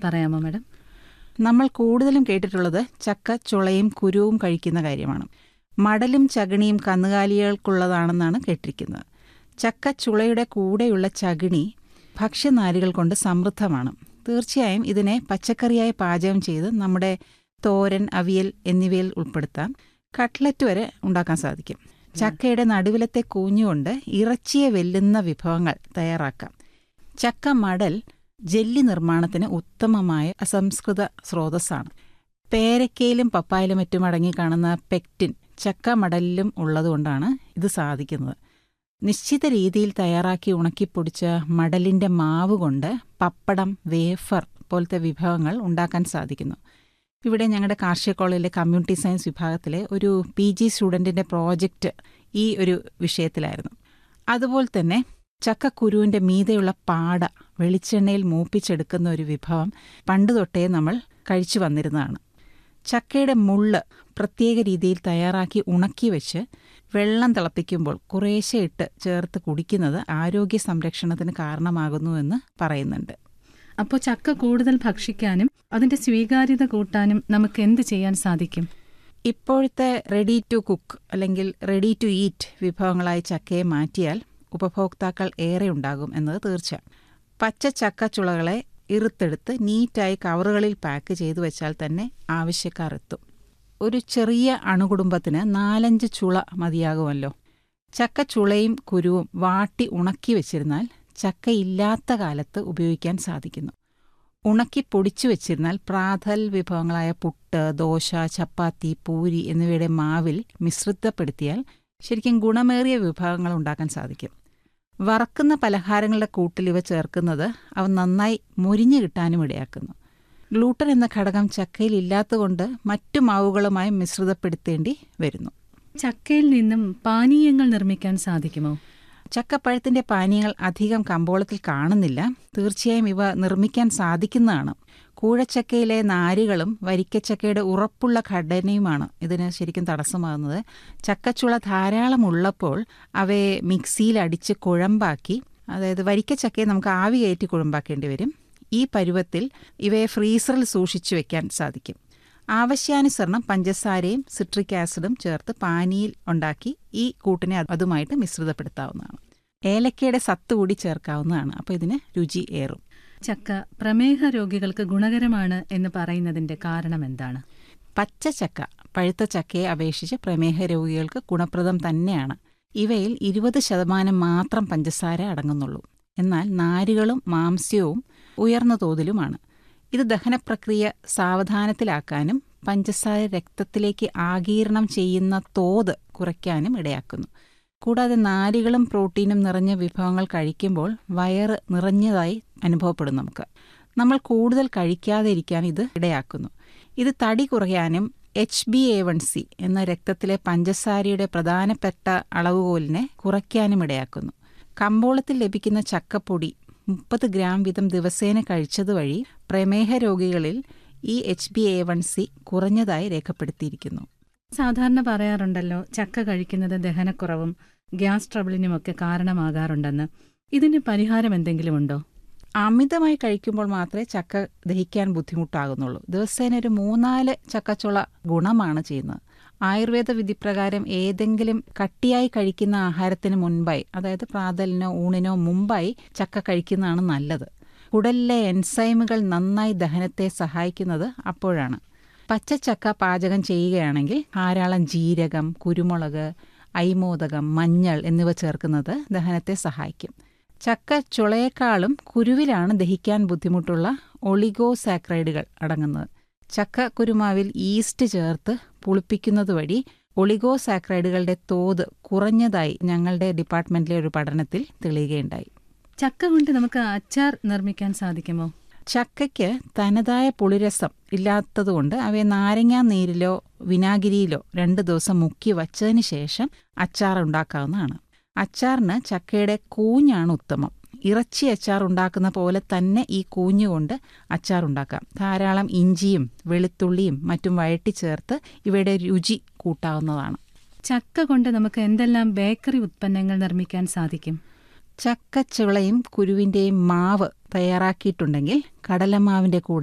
പറയാമോ മാഡം നമ്മൾ കൂടുതലും കേട്ടിട്ടുള്ളത് ചക്ക ചുളയും കുരുവും കഴിക്കുന്ന കാര്യമാണ് മടലും ചകിണിയും കന്നുകാലികൾക്കുള്ളതാണെന്നാണ് കേട്ടിരിക്കുന്നത് ചക്ക ചുളയുടെ കൂടെയുള്ള ചകിണി ഭക്ഷ്യനാരുകൾ കൊണ്ട് സമൃദ്ധമാണ് തീർച്ചയായും ഇതിനെ പച്ചക്കറിയായി പാചകം ചെയ്ത് നമ്മുടെ തോരൻ അവിയൽ എന്നിവയിൽ ഉൾപ്പെടുത്താം കട്ട്ലറ്റ് വരെ ഉണ്ടാക്കാൻ സാധിക്കും ചക്കയുടെ നടുവിലത്തെ കൂഞ്ഞുകൊണ്ട് ഇറച്ചിയെ വെല്ലുന്ന വിഭവങ്ങൾ തയ്യാറാക്കാം ചക്ക മടൽ ജെല്ലി നിർമ്മാണത്തിന് ഉത്തമമായ അസംസ്കൃത സ്രോതസ്സാണ് പേരക്കയിലും പപ്പായിലും മറ്റും അടങ്ങി കാണുന്ന പെക്റ്റിൻ ചക്ക മടലിലും ഉള്ളതുകൊണ്ടാണ് ഇത് സാധിക്കുന്നത് നിശ്ചിത രീതിയിൽ തയ്യാറാക്കി ഉണക്കിപ്പൊടിച്ച മടലിന്റെ മാവ് കൊണ്ട് പപ്പടം വേഫർ പോലത്തെ വിഭവങ്ങൾ ഉണ്ടാക്കാൻ സാധിക്കുന്നു ഇവിടെ ഞങ്ങളുടെ കാർഷിക കോളേജിലെ കമ്മ്യൂണിറ്റി സയൻസ് വിഭാഗത്തിലെ ഒരു പി ജി സ്റ്റുഡൻറ്റിൻ്റെ പ്രോജക്റ്റ് ഈ ഒരു വിഷയത്തിലായിരുന്നു അതുപോലെ തന്നെ ചക്കക്കുരുവിൻ്റെ മീതെയുള്ള പാട വെളിച്ചെണ്ണയിൽ മൂപ്പിച്ചെടുക്കുന്ന ഒരു വിഭവം പണ്ട് തൊട്ടേ നമ്മൾ കഴിച്ചു വന്നിരുന്നതാണ് ചക്കയുടെ മുള്ള് പ്രത്യേക രീതിയിൽ തയ്യാറാക്കി ഉണക്കി വെച്ച് വെള്ളം തിളപ്പിക്കുമ്പോൾ കുറേശ്ശെ ഇട്ട് ചേർത്ത് കുടിക്കുന്നത് ആരോഗ്യ സംരക്ഷണത്തിന് കാരണമാകുന്നുവെന്ന് പറയുന്നുണ്ട് അപ്പോൾ ചക്ക കൂടുതൽ ഭക്ഷിക്കാനും അതിന്റെ സ്വീകാര്യത കൂട്ടാനും നമുക്ക് എന്ത് ചെയ്യാൻ സാധിക്കും ഇപ്പോഴത്തെ റെഡി ടു കുക്ക് അല്ലെങ്കിൽ റെഡി ടു ഈറ്റ് വിഭവങ്ങളായി ചക്കയെ മാറ്റിയാൽ ഉപഭോക്താക്കൾ ഏറെ ഉണ്ടാകും എന്നത് തീർച്ച പച്ച ചക്ക ചുളകളെ ഇറുത്തെടുത്ത് നീറ്റായി കവറുകളിൽ പാക്ക് ചെയ്തു വെച്ചാൽ തന്നെ ആവശ്യക്കാർ എത്തും ഒരു ചെറിയ അണുകുടുംബത്തിന് നാലഞ്ച് ചുള മതിയാകുമല്ലോ ചക്ക ചുളയും കുരുവും വാട്ടി ഉണക്കി വെച്ചിരുന്നാൽ ചക്ക ഇല്ലാത്ത കാലത്ത് ഉപയോഗിക്കാൻ സാധിക്കുന്നു ഉണക്കി പൊടിച്ചു വെച്ചിരുന്നാൽ പ്രാതൽ വിഭവങ്ങളായ പുട്ട് ദോശ ചപ്പാത്തി പൂരി എന്നിവയുടെ മാവിൽ മിശ്രിതപ്പെടുത്തിയാൽ ശരിക്കും ഗുണമേറിയ വിഭവങ്ങൾ ഉണ്ടാക്കാൻ സാധിക്കും വറക്കുന്ന പലഹാരങ്ങളുടെ കൂട്ടിൽ ഇവ ചേർക്കുന്നത് അവ നന്നായി മുരിഞ്ഞു കിട്ടാനും ഇടയാക്കുന്നു ഗ്ലൂട്ടൻ എന്ന ഘടകം ചക്കയിൽ ഇല്ലാത്തതുകൊണ്ട് മറ്റു മാവുകളുമായി മിശ്രിതപ്പെടുത്തേണ്ടി വരുന്നു ചക്കയിൽ നിന്നും പാനീയങ്ങൾ നിർമ്മിക്കാൻ സാധിക്കുമോ ചക്കപ്പഴത്തിന്റെ പാനീയങ്ങൾ അധികം കമ്പോളത്തിൽ കാണുന്നില്ല തീർച്ചയായും ഇവ നിർമ്മിക്കാൻ സാധിക്കുന്നതാണ് കൂഴച്ചക്കയിലെ നാരുകളും വരിക്കച്ചക്കയുടെ ഉറപ്പുള്ള ഘടനയുമാണ് ഇതിന് ശരിക്കും തടസ്സമാകുന്നത് ചക്കച്ചുള ധാരാളം ഉള്ളപ്പോൾ അവയെ മിക്സിയിൽ അടിച്ച് കുഴമ്പാക്കി അതായത് വരിക്കച്ചക്കയെ നമുക്ക് ആവി കയറ്റി കുഴമ്പാക്കേണ്ടി വരും ഈ പരുവത്തിൽ ഇവയെ ഫ്രീസറിൽ സൂക്ഷിച്ചു വെക്കാൻ സാധിക്കും ആവശ്യാനുസരണം പഞ്ചസാരയും സിട്രിക് ആസിഡും ചേർത്ത് പാനിയിൽ ഉണ്ടാക്കി ഈ കൂട്ടിനെ അതുമായിട്ട് മിശ്രിതപ്പെടുത്താവുന്നതാണ് ഏലക്കയുടെ സത്ത് കൂടി ചേർക്കാവുന്നതാണ് അപ്പോൾ ഇതിന് രുചി ഏറും ചക്ക പ്രമേഹ രോഗികൾക്ക് ഗുണകരമാണ് എന്ന് പറയുന്നതിന്റെ കാരണം എന്താണ് പച്ച ചക്ക പഴുത്ത ചക്കയെ അപേക്ഷിച്ച് പ്രമേഹ രോഗികൾക്ക് ഗുണപ്രദം തന്നെയാണ് ഇവയിൽ ഇരുപത് ശതമാനം മാത്രം പഞ്ചസാര അടങ്ങുന്നുള്ളൂ എന്നാൽ നാരുകളും മാംസ്യവും ഉയർന്ന തോതിലുമാണ് ഇത് ദഹനപ്രക്രിയ സാവധാനത്തിലാക്കാനും പഞ്ചസാര രക്തത്തിലേക്ക് ആഗീരണം ചെയ്യുന്ന തോത് കുറയ്ക്കാനും ഇടയാക്കുന്നു കൂടാതെ നാരുകളും പ്രോട്ടീനും നിറഞ്ഞ വിഭവങ്ങൾ കഴിക്കുമ്പോൾ വയറ് നിറഞ്ഞതായി അനുഭവപ്പെടും നമുക്ക് നമ്മൾ കൂടുതൽ കഴിക്കാതെ ഇരിക്കാൻ ഇത് ഇടയാക്കുന്നു ഇത് തടി കുറയാനും H B A one C എന്ന രക്തത്തിലെ പഞ്ചസാരയുടെ പ്രധാനപ്പെട്ട അളവുകോലിനെ കുറയ്ക്കാനും ഇടയാക്കുന്നു കമ്പോളത്തിൽ ലഭിക്കുന്ന ചക്കപ്പൊടി മുപ്പത് ഗ്രാം വീതം ദിവസേന കഴിച്ചതുവഴി പ്രമേഹ രോഗികളിൽ ഈ H B A one C കുറഞ്ഞതായി രേഖപ്പെടുത്തിയിരിക്കുന്നു സാധാരണ പറയാറുണ്ടല്ലോ ചക്ക കഴിക്കുന്നത് ദഹനക്കുറവും ഗ്യാസ് ട്രബിളിനുമൊക്കെ കാരണമാകാറുണ്ടെന്ന് ഇതിന് പരിഹാരം എന്തെങ്കിലും ഉണ്ടോ അമിതമായി കഴിക്കുമ്പോൾ മാത്രമേ ചക്ക ദഹിക്കാൻ ബുദ്ധിമുട്ടാകുന്നുള്ളൂ ദിവസേന ഒരു മൂന്നാല് ചക്കച്ചുള ഗുണമാണ് ചെയ്യുന്നത് ആയുർവേദ വിധിപ്രകാരം ഏതെങ്കിലും കട്ടിയായി കഴിക്കുന്ന ആഹാരത്തിന് മുൻപായി അതായത് പ്രാതലിനോ ഊണിനോ മുമ്പായി ചക്ക കഴിക്കുന്നതാണ് നല്ലത് കുടലിലെ എൻസൈമുകൾ നന്നായി ദഹനത്തെ സഹായിക്കുന്നത് അപ്പോഴാണ് പച്ചച്ചക്ക പാചകം ചെയ്യുകയാണെങ്കിൽ ധാരാളം ജീരകം കുരുമുളക് ഐമോദകം മഞ്ഞൾ എന്നിവ ചേർക്കുന്നത് ദഹനത്തെ സഹായിക്കും ചക്ക ചുളയേക്കാളും കുരുവിലാണ് ദഹിക്കാൻ ബുദ്ധിമുട്ടുള്ള ഒളിഗോസാക്രൈഡുകൾ അടങ്ങുന്നത് ചക്ക കുരുമാവിൽ ഈസ്റ്റ് ചേർത്ത് പുളിപ്പിക്കുന്നത് വഴി ഒളിഗോസാക്രൈഡുകളുടെ തോത് കുറഞ്ഞതായി ഞങ്ങളുടെ ഡിപ്പാർട്ട്മെന്റിലെ ഒരു പഠനത്തിൽ തെളിയുകയുണ്ടായി ചക്ക കൊണ്ട് നമുക്ക് അച്ചാർ നിർമ്മിക്കാൻ സാധിക്കുമോ ചക്കയ്ക്ക് തനതായ പുളിരസം ഇല്ലാത്തതുകൊണ്ട് അവയെ നാരങ്ങാ നീരിലോ വിനാഗിരിയിലോ രണ്ട് ദിവസം മുക്കി വച്ചതിന് ശേഷം അച്ചാർ ഉണ്ടാക്കാവുന്നതാണ് അച്ചാറിന് ചക്കയുടെ കൂഞ്ഞാണ് ഉത്തമം ഇറച്ചി അച്ചാർ ഉണ്ടാക്കുന്ന പോലെ തന്നെ ഈ കൂഞ്ഞുകൊണ്ട് അച്ചാർ ഉണ്ടാക്കാം ധാരാളം ഇഞ്ചിയും വെളുത്തുള്ളിയും മറ്റും വഴറ്റി ചേർത്ത് ഇവയുടെ രുചി കൂട്ടാവുന്നതാണ് ചക്ക കൊണ്ട് നമുക്ക് എന്തെല്ലാം ബേക്കറി ഉത്പന്നങ്ങൾ നിർമ്മിക്കാൻ സാധിക്കും ചക്കച്ചുളയും കുരുവിൻ്റെയും മാവ് തയ്യാറാക്കിയിട്ടുണ്ടെങ്കിൽ കടലമാവിൻ്റെ കൂടെ